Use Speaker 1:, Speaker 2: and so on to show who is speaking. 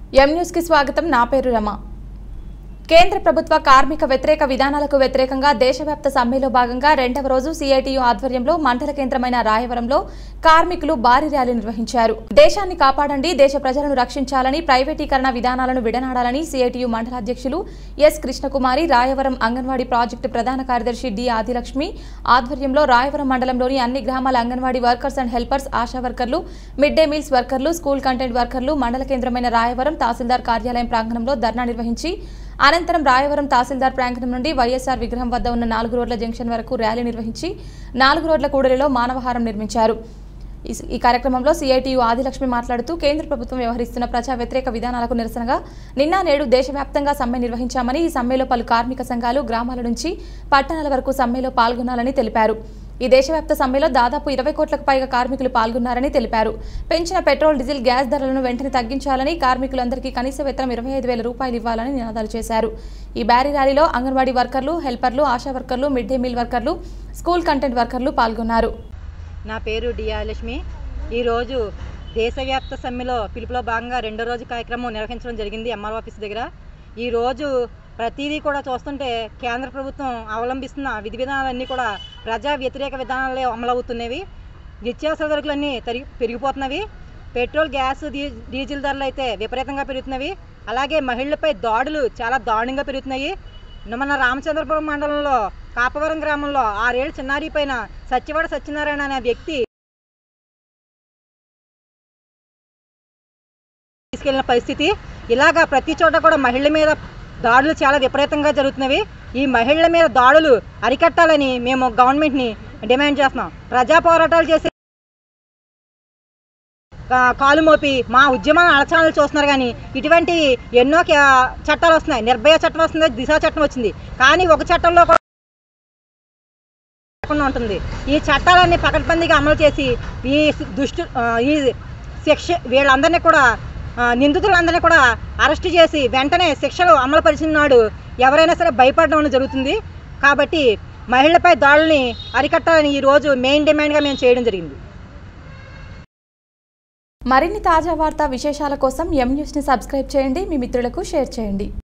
Speaker 1: M news కి స్వాగతం నా పేరు రమ కేంద్ర ప్రభుత్వ కార్మిక వ్యతిరేక విధానాలకు వ్యతిరేకంగా దేశవ్యాప్త సమ్మెలో భాగంగా రెండవ రోజు సిఐటియు ఆధ్వర్యంలో మండల కేంద్రమైన రాయవరంలో కార్మికులు భారీ ర్యాలీ నిర్వహించారు దేశాన్ని కాపాడండి దేశ ప్రజలను రక్షించాలని ప్రైవేటీకరణ విధానాలను విడనాడాలని సిఐటియు మండల అధ్యక్షులు ఎస్ కృష్ణకుమారి రాయవరం అంగన్వాడీ ప్రాజెక్టు ప్రధాన కార్యదర్శి డి ఆదిలక్ష్మి ఆధ్వర్యంలో రాయవరం మండలంలోని అన్ని గ్రామాల anganwadi workers and helpers Asha వర్కర్లు మిడ్ డే మీల్స్ వర్కర్లు స్కూల్ కంటెంట్ వర్కర్లు మండల కేంద్రమైన రాయవరం తహసీల్దార్ కార్యాలయం ప్రాంగణంలో ధర్నా నిర్వహించి అనంతరం రాయవరం తహసీల్దార్ ప్రాంగణం నుండి వైఎస్ఆర్ విగ్రహం వద్ద ఉన్న నాలుగు రోడ్ల జంక్షన్ వరకు ర్యాలీ నిర్వహించి నాలుగు రోడ్ల కూడలిలో మానవహారం నిర్మించారు ఈ- ఈ కార్యక్రమంలో సిఐటియు ఆదిలక్ష్మి మాట్లాడుతూ కేంద్ర ప్రభుత్వం వ్యవహరిస్తున్న ప్రజా వ్యతిరేక విధానాలకు నిరసనగా నిన్న నేడు దేశవ్యాప్తంగా సమ్మె నిర్వహించామని ఈ సమ్మెలో పలు కార్మిక సంఘాలు గ్రామాల నుంచి పట్టణాల వరకు సమ్మెలో పాల్గొనాలని తెలిపారు ఈ దేశవ్యాప్త సమ్మెలో దాదాపు ఇరవై కోట్లకు పైగా కార్మికులు పాల్గొన్నారని తెలిపారు పెంచిన పెట్రోల్ డీజిల్ గ్యాస్ ధరలను వెంటనే తగ్గించాలని కార్మికులందరికీ కనీస వేతనం ఇరవై ఐదు వేల రూపాయలు ఇవ్వాలని నినాదాలు చేశారు ఈ బ్యారీ ర్యాలీలో అంగన్వాడీ వర్కర్లు హెల్పర్లు ఆశా వర్కర్లు మిడ్ డే మీల్ వర్కర్లు స్కూల్ కంటెంట్ వర్కర్లు పాల్గొన్నారు
Speaker 2: నా పేరు డియాలక్ష్మి ఈరోజు దేశవ్యాప్త సమ్మెలో పిలుపులో భాగంగా రెండో రోజు కార్యక్రమం నిర్వహించడం జరిగింది ఎంఆర్ ఆఫీస్ దగ్గర ఈరోజు ప్రతిదీ కూడా చూస్తుంటే కేంద్ర ప్రభుత్వం అవలంబిస్తున్న విధి విధానాలన్నీ కూడా ప్రజా వ్యతిరేక విధానాలే అమలవుతున్నవి నిత్యావసర ధరలన్నీ తరిగి పెరిగిపోతున్నవి పెట్రోల్ గ్యాస్ డీ- డీజిల్ ధరలు అయితే విపరీతంగా పెరుగుతున్నవి అలాగే మహిళలపై దాడులు చాలా దారుణంగా పెరుగుతున్నాయి మన రామచంద్రపురం మండలంలో కాపవరం గ్రామంలో ఆరేళ్ల చిన్నారి పైన సత్యవాడ సత్యనారాయణ అనే వ్యక్తి తీసుకెళ్లిన పరిస్థితి ఇలాగా ప్రతి చోట కూడా మహిళల మీద దాడులు చాలా విపరీతంగా జరుగుతున్నవి ఈ మహిళల మీద దాడులు అరికట్టాలని మేము గవర్నమెంట్ని డిమాండ్ చేస్తున్నాం ప్రజా పోరాటాలు చేసే కా- కాలు మోపి మా ఉద్యమాన్ని అలచాలని చూస్తున్నారు కానీ ఇటువంటి ఎన్నో క- చట్టాలు వస్తున్నాయి నిర్భయ చట్టం వస్తుంది దిశ చట్టం వచ్చింది కానీ ఒక చట్టంలో కూడా లేకుండా ఉంటుంది ఈ చట్టాలన్నీ పకడ్బందీగా అమలు చేసి ఈ దుష్టు ఆ, ఈ శిక్ష వీళ్ళందరినీ కూడా ఆ, నిందితులందరినీ కూడా అరెస్ట్ చేసి వెంటనే శిక్షలు అమలు పరిచిన నాడు ఎవరైనా సరే భయపడడం అనేది జరుగుతుంది కాబట్టి మహిళలపై దాడుల్ని అరికట్టాలని ఈరోజు మెయిన్ డిమాండ్గా మేము చేయడం జరిగింది
Speaker 1: మరిన్ని తాజా వార్తా విశేషాల కోసం ఎం న్యూస్ని సబ్స్క్రైబ్ చేయండి మీ మిత్రులకు షేర్ చేయండి